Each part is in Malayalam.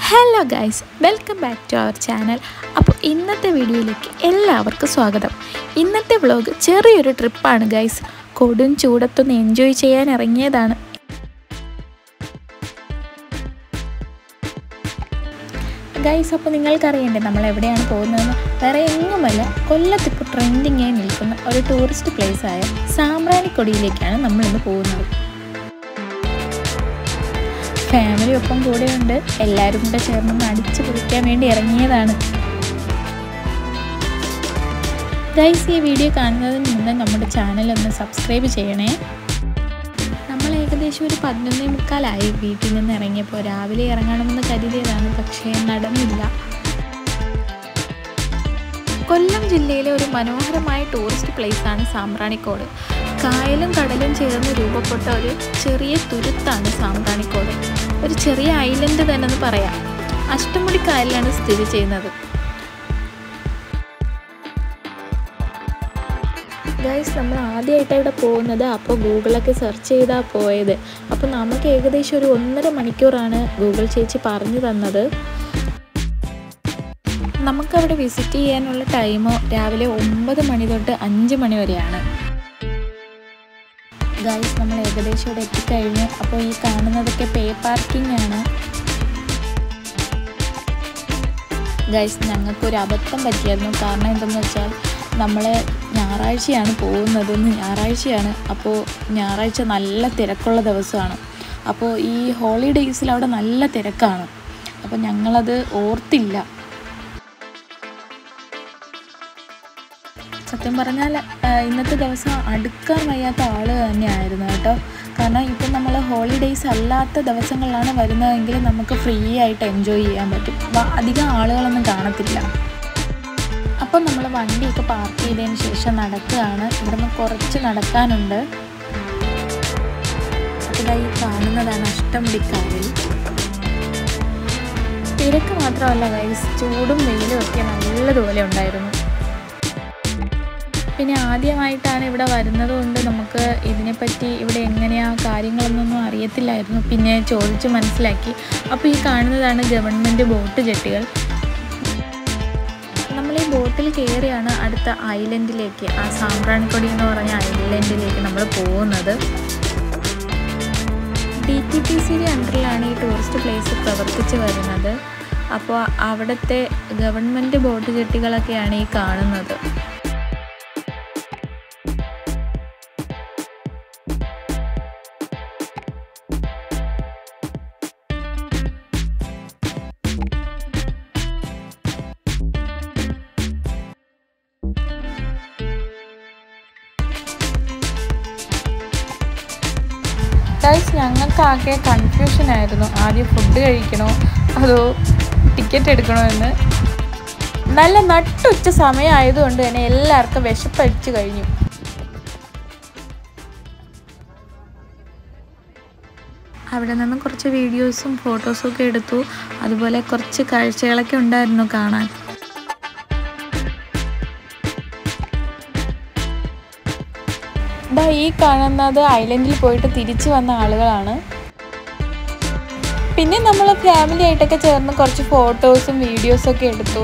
hello guys welcome back to our channel അപ്പോൾ ഇന്നത്തെ വീഡിയോയിലേക്ക് എല്ലാവർക്കും സ്വാഗതം ഇന്നത്തെ വ്ളോഗ് ചെറിയൊരു ട്രിപ്പാണ് ഗൈസ് കൊടും ചൂടത്തൊന്ന് എൻജോയ് ചെയ്യാൻ ഇറങ്ങിയതാണ് ഗൈസ് അപ്പോൾ നിങ്ങൾക്കറിയണ്ടേ നമ്മൾ എവിടെയാണ് പോകുന്നതെന്ന് വേറെ എങ്ങുമല്ല കൊല്ലത്തിപ്പോൾ ട്രെൻഡിങ് ആയി നിൽക്കുന്ന ഒരു ടൂറിസ്റ്റ് പ്ലേസ് ആയ സാമ്രാണിക്കൊടിയിലേക്കാണ് നമ്മളിന്ന് പോകുന്നത് ഫാമിലി ഒപ്പം കൂടെയുണ്ട് എല്ലാവരും കൂടെ ചേർന്ന് അടിച്ചു പൊളിക്കാൻ വേണ്ടി ഇറങ്ങിയതാണ് ഗൈസ് ഈ വീഡിയോ കാണുന്നതിന് മുന്നേ നമ്മുടെ ചാനൽ ഒന്ന് സബ്സ്ക്രൈബ് ചെയ്യണേ നമ്മൾ ഏകദേശം ഒരു പതിനൊന്നേ മുക്കാലായി വീട്ടിൽ നിന്ന് ഇറങ്ങിയപ്പോൾ രാവിലെ ഇറങ്ങണമെന്ന് കരുതിയതാണ് പക്ഷേ നടന്നില്ല കൊല്ലം ജില്ലയിലെ ഒരു മനോഹരമായ ടൂറിസ്റ്റ് പ്ലേസാണ് സാമ്പ്രാണിക്കോട് കായലും കടലും ചേർന്ന് രൂപപ്പെട്ട ഒരു ചെറിയ തുരുത്താണ് സാമ്പ്രാണിക്കോട് ഒരു ചെറിയ ഐലൻഡ് തന്നെ എന്ന് പറയാം അഷ്ടമുടി കായലിലാണ് സ്ഥിതി ചെയ്യുന്നത് ഗൈസ് നമ്മൾ ആദ്യമായിട്ടാണ് ഇവിടെ പോകുന്നത് അപ്പോൾ ഗൂഗിളൊക്കെ സെർച്ച് ചെയ്താൽ പോയത് അപ്പോൾ നമുക്ക് ഏകദേശം ഒരു ഒന്നര മണിക്കൂറാണ് ഗൂഗിൾ ചേച്ചി പറഞ്ഞു തന്നത് നമുക്കവിടെ വിസിറ്റ് ചെയ്യാനുള്ള ടൈമോ രാവിലെ ഒമ്പത് മണി തൊട്ട് അഞ്ച് മണി വരെയാണ് ഗൈസ് നമ്മൾ ഏകദേശം ഇവിടെ എത്തിക്കഴിഞ്ഞു അപ്പോൾ ഈ കാണുന്നതൊക്കെ പേ പാർക്കിംഗ് ആണ് ഗൈസ് ഞങ്ങൾക്കൊരു അബദ്ധം പറ്റിയായിരുന്നു കാരണം എന്തെന്ന് വെച്ചാൽ നമ്മൾ ഞായറാഴ്ചയാണ് പോകുന്നത് ഇന്ന് ഞായറാഴ്ചയാണ് അപ്പോൾ ഞായറാഴ്ച നല്ല തിരക്കുള്ള ദിവസമാണ് അപ്പോൾ ഈ ഹോളിഡേയ്സിൽ അവിടെ നല്ല തിരക്കാണ് അപ്പോൾ ഞങ്ങളത് ഓർത്തില്ല സത്യം പറഞ്ഞാൽ ഇന്നത്തെ ദിവസം അടുക്കാൻ വയ്യാത്ത ആൾ തന്നെയായിരുന്നു കേട്ടോ കാരണം ഇപ്പം നമ്മൾ ഹോളിഡേയ്സ് അല്ലാത്ത ദിവസങ്ങളിലാണ് വരുന്നതെങ്കിൽ നമുക്ക് ഫ്രീ ആയിട്ട് എൻജോയ് ചെയ്യാൻ പറ്റും അധികം ആളുകളൊന്നും കാണത്തില്ല അപ്പം നമ്മൾ വണ്ടിയൊക്കെ പാർക്ക് ചെയ്തതിന് ശേഷം നടക്കുകയാണ് ഇവിടുന്ന് കുറച്ച് നടക്കാനുണ്ട് അപ്പോൾ ഇതായി കാണുന്നതാണ് അഷ്ടമുടിക്കായൽ തിരക്ക് മാത്രമല്ല ഗൈസ് ചൂടും വെയിലും ഒക്കെ നല്ലതുപോലെ ഉണ്ടായിരുന്നു പിന്നെ ആദ്യമായിട്ടാണ് ഇവിടെ വരുന്നത് കൊണ്ട് നമുക്ക് ഇതിനെപ്പറ്റി ഇവിടെ എങ്ങനെയാ കാര്യങ്ങളൊന്നും അറിയത്തില്ലായിരുന്നു പിന്നെ ചോദിച്ച് മനസ്സിലാക്കി അപ്പോൾ ഈ കാണുന്നതാണ് ഗവൺമെൻറ് ബോട്ട് ജെട്ടികൾ നമ്മൾ ഈ ബോട്ടിൽ കയറിയാണ് അടുത്ത ഐലൻഡിലേക്ക് ആ സാമ്പ്രാണിക്കൊടി എന്ന് പറഞ്ഞ ഐലൻഡിലേക്ക് നമ്മൾ പോകുന്നത് ഡി ടി പി സിയുടെ അണ്ടറിലാണ് ഈ ടൂറിസ്റ്റ് പ്ലേസ് പ്രവർത്തിച്ച് വരുന്നത് അപ്പോൾ അവിടുത്തെ ഗവൺമെൻറ് ബോട്ട് ജെട്ടികളൊക്കെയാണ് ഈ കാണുന്നത് ഗൈസ് ഞങ്ങൾക്കാകെ കൺഫ്യൂഷൻ ആയിരുന്നു ആദ്യം ഫുഡ് കഴിക്കണോ അതോ ടിക്കറ്റ് എടുക്കണോ എന്ന് നല്ല നട്ടുച്ച സമയമായതുകൊണ്ട് തന്നെ എല്ലാവർക്കും വിശപ്പടിച്ചു കഴിഞ്ഞു അവിടെ നിന്ന് കുറച്ച് വീഡിയോസും ഫോട്ടോസും ഒക്കെ എടുത്തു അതുപോലെ കുറച്ച് കാഴ്ചകളൊക്കെ ഉണ്ടായിരുന്നു കാണാൻ ഇതാ ഈ കാണുന്നത് ഐലൻഡിൽ പോയിട്ട് തിരിച്ചു വന്ന ആളുകളാണ് പിന്നെ നമ്മൾ ഫാമിലി ആയിട്ടൊക്കെ ചേർന്ന് കുറച്ച് ഫോട്ടോസും വീഡിയോസും ഒക്കെ എടുത്തു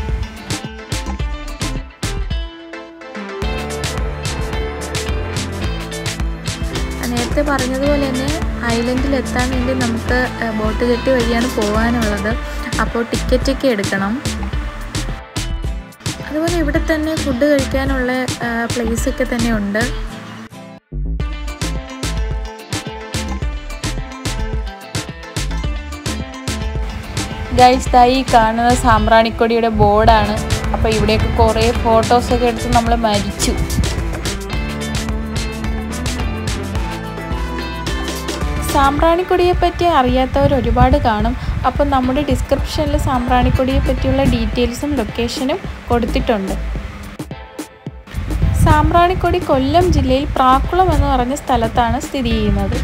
നേരത്തെ പറഞ്ഞതുപോലെ തന്നെ ഐലൻഡിൽ എത്താൻ വേണ്ടി നമുക്ക് ബോട്ട് കെട്ടി വഴിയാണ് പോകാനുള്ളത് അപ്പോൾ ടിക്കറ്റൊക്കെ എടുക്കണം അതുപോലെ ഇവിടെ തന്നെ ഫുഡ് കഴിക്കാനുള്ള പ്ലേസ് ഒക്കെ തന്നെ ഉണ്ട് ഗൈസ് തായി കാണുന്ന സാമ്പ്രാണിക്കൊടിയുടെ ബോർഡാണ് അപ്പോൾ ഇവിടെയൊക്കെ കുറേ ഫോട്ടോസൊക്കെ എടുത്ത് നമ്മൾ മരിച്ചു സാമ്പ്രാണിക്കൊടിയെ പറ്റി അറിയാത്തവർ ഒരുപാട് കാണും അപ്പോൾ നമ്മുടെ ഡിസ്ക്രിപ്ഷനിൽ സാമ്പ്രാണിക്കൊടിയെ പറ്റിയുള്ള ഡീറ്റെയിൽസും ലൊക്കേഷനും കൊടുത്തിട്ടുണ്ട് സാമ്പ്രാണിക്കൊടി കൊല്ലം ജില്ലയിൽ പ്രാക്കുളം എന്ന് പറഞ്ഞ സ്ഥലത്താണ് സ്ഥിതി ചെയ്യുന്നത്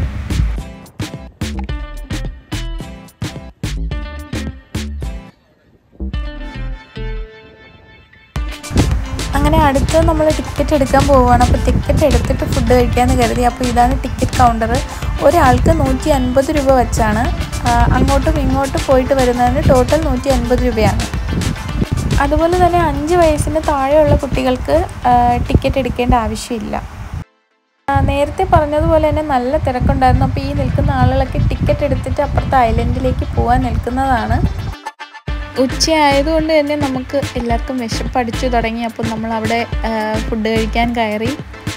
അങ്ങനെ അടുത്ത് നമ്മൾ ടിക്കറ്റ് എടുക്കാൻ പോവുകയാണ് അപ്പോൾ ടിക്കറ്റ് എടുത്തിട്ട് ഫുഡ് കഴിക്കാമെന്ന് കരുതി അപ്പോൾ ഇതാണ് ടിക്കറ്റ് കൗണ്ടർ ഒരാൾക്ക് നൂറ്റി അൻപത് രൂപ വെച്ചാണ് ആ, അങ്ങോട്ടും ഇങ്ങോട്ടും പോയിട്ട് വരുന്നതിന് ടോട്ടൽ നൂറ്റി അൻപത് രൂപയാണ് അതുപോലെ തന്നെ അഞ്ച് വയസ്സിന് താഴെയുള്ള കുട്ടികൾക്ക് ആ, ടിക്കറ്റ് എടുക്കേണ്ട ആവശ്യമില്ല ആ, നേരത്തെ പറഞ്ഞതുപോലെ തന്നെ നല്ല തിരക്കുണ്ടായിരുന്നു അപ്പോൾ ഈ നിൽക്കുന്ന ആളുകളൊക്കെ ടിക്കറ്റ് എടുത്തിട്ട് അപ്പുറത്തെ ഐലൻഡിലേക്ക് പോകാൻ നിൽക്കുന്നതാണ് ഉച്ചയായതുകൊണ്ട് തന്നെ നമുക്ക് എല്ലാവർക്കും വിശപ്പടിച്ചു തുടങ്ങി അപ്പോൾ നമ്മൾ അവിടെ ഫുഡ് കഴിക്കാൻ കയറി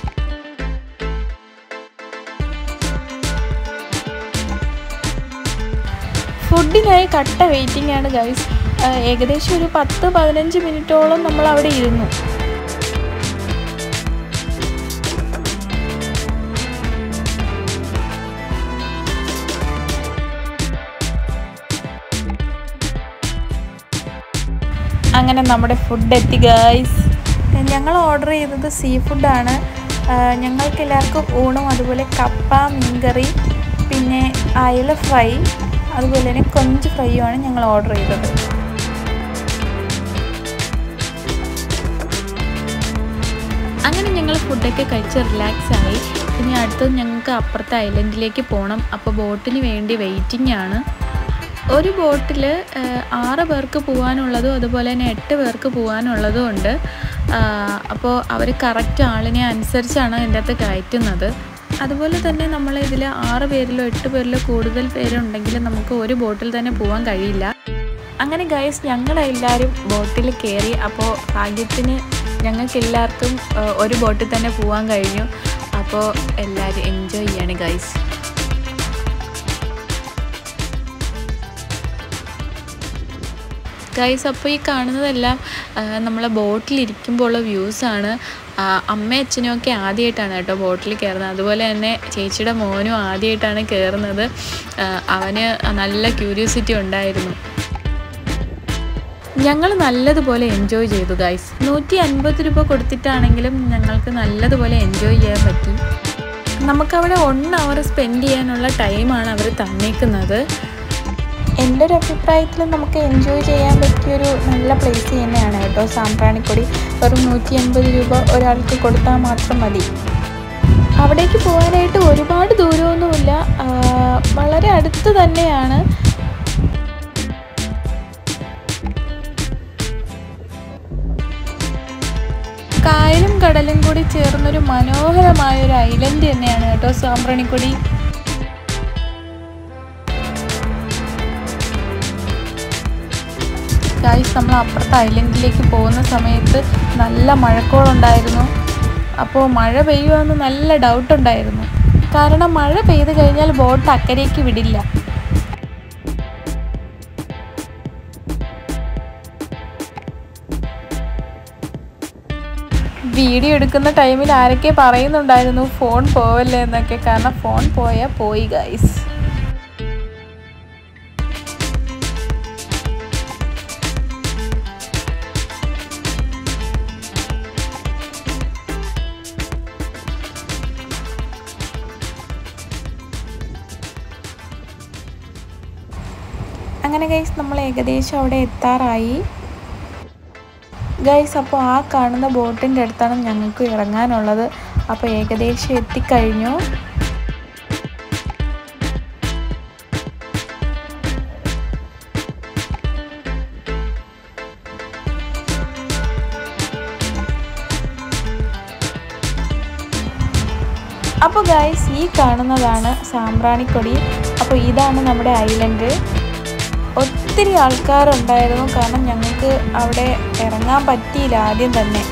ഫുഡിനായി കട്ട വെയിറ്റിംഗ് ആണ് ഗൈസ് ഏകദേശം ഒരു പത്ത് പതിനഞ്ച് മിനിറ്റോളം നമ്മൾ അവിടെ ഇരുന്നു അങ്ങനെ നമ്മുടെ ഫുഡ് എത്തി ഗൈസ് ഞങ്ങൾ ഓർഡർ ചെയ്തത് സീ ഫുഡാണ് ഞങ്ങൾക്ക് എല്ലാവർക്കും ഊണും അതുപോലെ കപ്പ മീൻകറി പിന്നെ അയല ഫ്രൈ അതുപോലെ തന്നെ കൊഞ്ച് ഫ്രൈയുമാണ് ഞങ്ങൾ ഓർഡർ ചെയ്തത് അങ്ങനെ ഞങ്ങൾ ഫുഡൊക്കെ കഴിച്ച് റിലാക്സ് ആയി ഇനി അടുത്തത് ഞങ്ങൾക്ക് അപ്പുറത്തെ ഐലൻഡിലേക്ക് പോകണം അപ്പോൾ ബോട്ടിന് വേണ്ടി വെയിറ്റിംഗ് ആണ് ഒരു ബോട്ടിൽ ആറ് പേർക്ക് പോകാനുള്ളതും അതുപോലെ തന്നെ എട്ട് പേർക്ക് പോകാനുള്ളതും ഉണ്ട് അപ്പോൾ അവർ കറക്റ്റ് ആളിനെ അനുസരിച്ചാണ് ഇതിൻ്റെ അകത്ത് കയറ്റുന്നത് അതുപോലെ തന്നെ നമ്മൾ ഇതിൽ ആറ് പേരിലോ എട്ട് പേരിലോ കൂടുതൽ പേരുണ്ടെങ്കിൽ നമുക്ക് ഒരു ബോട്ടിൽ തന്നെ പോകാൻ കഴിയില്ല അങ്ങനെ ഗൈസ് ഞങ്ങളെല്ലാവരും ബോട്ടിൽ കയറി അപ്പോൾ ഭാഗ്യത്തിന് ഞങ്ങൾക്ക് എല്ലാവർക്കും ഒരു ബോട്ടിൽ തന്നെ പോകാൻ കഴിഞ്ഞു അപ്പോൾ എല്ലാവരും എൻജോയ് ചെയ്യാണ് ഗൈസ് ഗൈസ് അപ്പോൾ ഈ കാണുന്നതെല്ലാം നമ്മളെ ബോട്ടിലിരിക്കുമ്പോൾ ഉള്ള വ്യൂസാണ് അമ്മ അച്ഛനും ഒക്കെ ആദ്യമായിട്ടാണ് കേട്ടോ ബോട്ടിൽ കയറുന്നത് അതുപോലെ തന്നെ ചേച്ചിയുടെ മോനും ആദ്യമായിട്ടാണ് കയറുന്നത് ആ, അവന് നല്ല ക്യൂരിയോസിറ്റി ഉണ്ടായിരുന്നു ഞങ്ങൾ നല്ലതുപോലെ എൻജോയ് ചെയ്തു ഗൈസ് നൂറ്റി അൻപത് രൂപ കൊടുത്തിട്ടാണെങ്കിലും ഞങ്ങൾക്ക് നല്ലതുപോലെ എൻജോയ് ചെയ്യാൻ പറ്റി നമുക്കവിടെ വൺ അവർ സ്പെൻഡ് ചെയ്യാനുള്ള ടൈമാണ് അവർ തന്നേക്കുന്നത് എൻ്റെ ഒരു അഭിപ്രായത്തിൽ നമുക്ക് എൻജോയ് ചെയ്യാൻ പറ്റിയൊരു നല്ല പ്ലേസ് തന്നെയാണ് കേട്ടോ സാമ്പ്രാണിക്കൊടി വെറും നൂറ്റി അൻപത് രൂപ ഒരാൾക്ക് കൊടുത്താൽ മാത്രം മതി അവിടേക്ക് പോകാനായിട്ട് ഒരുപാട് ദൂരമൊന്നുമില്ല ആ, വളരെ അടുത്ത് തന്നെയാണ് കായലും കടലും കൂടി ചേർന്നൊരു മനോഹരമായ ഒരു ഐലൻഡ് തന്നെയാണ് കേട്ടോ സാമ്പ്രാണിക്കൊടി ഗായ്സ് നമ്മൾ അപ്പുറത്തെ ഐലൻഡിലേക്ക് പോകുന്ന സമയത്ത് നല്ല മഴക്കോളുണ്ടായിരുന്നു അപ്പോൾ മഴ പെയ്യുമെന്ന് നല്ല ഡൗട്ട് ഉണ്ടായിരുന്നു കാരണം മഴ പെയ്ത് കഴിഞ്ഞാൽ ബോട്ട് അക്കരയ്ക്ക് വിടില്ല വീഡിയോ എടുക്കുന്ന ടൈമിൽ ആരൊക്കെ പറയുന്നുണ്ടായിരുന്നു ഫോൺ പോവല്ലേ എന്നൊക്കെ കാരണം ഫോൺ പോയാൽ പോയി ഗൈസ് അങ്ങനെ ഗൈസ് നമ്മൾ ഏകദേശം അവിടെ എത്താറായി ഗൈസ് അപ്പോൾ ആ കാണുന്ന ബോട്ടിൻ്റെ അടുത്താണ് ഞങ്ങൾക്ക് ഇറങ്ങാനുള്ളത് അപ്പോൾ ഏകദേശം എത്തിക്കഴിഞ്ഞു അപ്പോൾ ഗൈസ് ഈ കാണുന്നതാണ് സാമ്പ്രാണിക്കൊടി അപ്പോൾ ഇതാണ് നമ്മുടെ ഐലൻഡ് ഒത്തിരി ആൾക്കാരുണ്ടായിരുന്നു കാരണം ഞങ്ങൾക്ക് അവിടെ ഇറങ്ങാൻ പറ്റിയില്ല ആദ്യം തന്നെ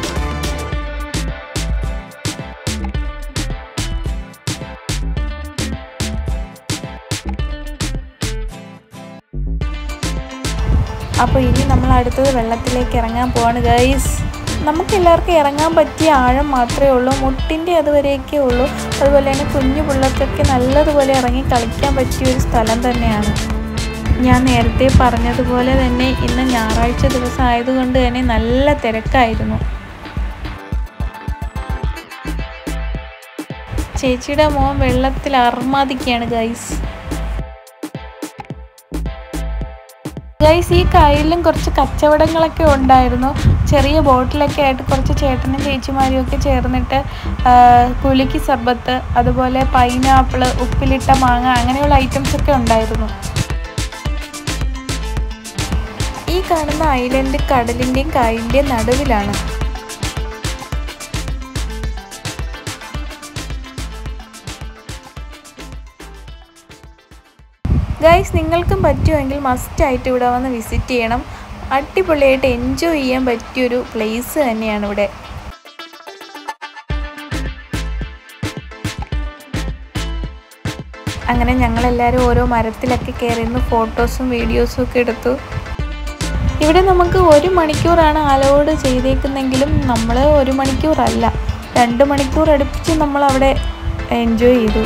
അപ്പോൾ ഇനി നമ്മൾ അടുത്തത് വെള്ളത്തിലേക്ക് ഇറങ്ങാൻ പോവാണ് ഗൈസ് നമുക്ക് എല്ലാവർക്കും ഇറങ്ങാൻ പറ്റിയ ആഴം മാത്രമേ ഉള്ളൂ മുട്ടിൻ്റെ അതുവരെയൊക്കെ ഉള്ളൂ അതുപോലെ തന്നെ കുഞ്ഞു പിള്ളേർക്കൊക്കെ നല്ലതുപോലെ ഇറങ്ങി കളിക്കാൻ പറ്റിയ ഒരു സ്ഥലം തന്നെയാണ് ഞാൻ നേരത്തെ പറഞ്ഞതുപോലെ തന്നെ ഇന്ന് ഞായറാഴ്ച ദിവസം ആയതുകൊണ്ട് തന്നെ നല്ല തിരക്കായിരുന്നു ചേച്ചിയുടെ മോൻ വെള്ളത്തിൽ അർമാദിക്കുകയാണ് ഗൈസ് ഗൈസ് ഈ കായലിലും കുറച്ച് കച്ചവടങ്ങളൊക്കെ ഉണ്ടായിരുന്നു ചെറിയ ബോട്ടിലൊക്കെ ആയിട്ട് കുറച്ച് ചേട്ടനും ചേച്ചിമാരും ഒക്കെ ചേർന്നിട്ട് ആ, കുലുക്കി സർബത്ത് അതുപോലെ പൈനാപ്പിള് ഉപ്പിലിട്ട മാങ്ങ അങ്ങനെയുള്ള ഐറ്റംസ് ഒക്കെ ഉണ്ടായിരുന്നു കാണുന്ന ഐലൻഡ് കടലിൻ്റെയും കായലിൻ്റെയും നടുവിലാണ് ഗൈസ് നിങ്ങൾക്കും പറ്റുമെങ്കിൽ മസ്റ്റായിട്ട് ഇവിടെ വന്ന് വിസിറ്റ് ചെയ്യണം അടിപൊളിയായിട്ട് എൻജോയ് ചെയ്യാൻ പറ്റിയൊരു പ്ലേസ് തന്നെയാണ് ഇവിടെ അങ്ങനെ ഞങ്ങളെല്ലാവരും ഓരോ മരത്തിലൊക്കെ കയറി നിന്ന് ഫോട്ടോസും വീഡിയോസും ഒക്കെ എടുത്തു ഇവിടെ നമുക്ക് ഒരു മണിക്കൂറാണ് അലോഡ് ചെയ്തേക്കുന്നെങ്കിലും നമ്മൾ ഒരു മണിക്കൂറല്ല രണ്ട് മണിക്കൂർ അടുപ്പിച്ച് നമ്മൾ അവിടെ എൻജോയ് ചെയ്തു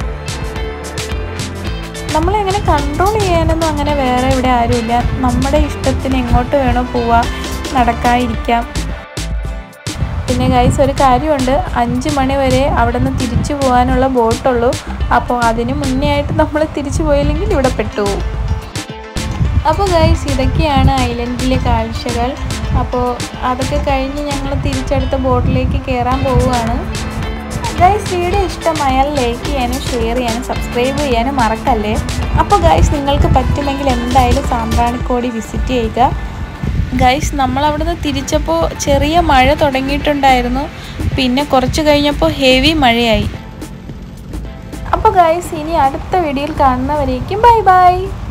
നമ്മളെങ്ങനെ കൺട്രോൾ ചെയ്യാനൊന്നും അങ്ങനെ വേറെ ഇവിടെ ആരുമില്ല നമ്മുടെ ഇഷ്ടത്തിന് എങ്ങോട്ട് വേണോ പോവാം നടക്കാതിരിക്കാം പിന്നെ ഗൈസ് ഒരു കാര്യമുണ്ട് അഞ്ച് മണി വരെ അവിടെ നിന്ന് തിരിച്ചു പോകാനുള്ള ബോട്ടുള്ളൂ അപ്പോൾ അതിന് മുന്നേ ആയിട്ട് നമ്മൾ തിരിച്ചു പോയില്ലെങ്കിൽ ഇവിടെ പെട്ടുപോകും അപ്പോൾ ഗൈസ് ഇതൊക്കെയാണ് ഐലൻഡിലെ കാഴ്ചകൾ അപ്പോൾ അതൊക്കെ കഴിഞ്ഞ് ഞങ്ങൾ തിരിച്ചടുത്ത ബോട്ടിലേക്ക് കയറാൻ പോവുകയാണ് ഗൈസ് വീഡിയോ ഇഷ്ടമായാൽ ലൈക്ക് ചെയ്യാനും ഷെയർ ചെയ്യാനും സബ്സ്ക്രൈബ് ചെയ്യാനും മറക്കല്ലേ അപ്പോൾ ഗൈസ് നിങ്ങൾക്ക് പറ്റുമെങ്കിൽ എന്തായാലും സാമ്പ്രാണിക്കോടി വിസിറ്റ് ചെയ്യുക ഗൈസ് നമ്മൾ അവിടുന്ന് തിരിച്ചപ്പോൾ ചെറിയ മഴ തുടങ്ങിയിട്ടുണ്ടായിരുന്നു പിന്നെ കുറച്ച് കഴിഞ്ഞപ്പോൾ ഹെവി മഴയായി അപ്പോൾ ഗൈസ് ഇനി അടുത്ത വീഡിയോയിൽ കാണുന്നവരേക്കും ബൈ ബൈ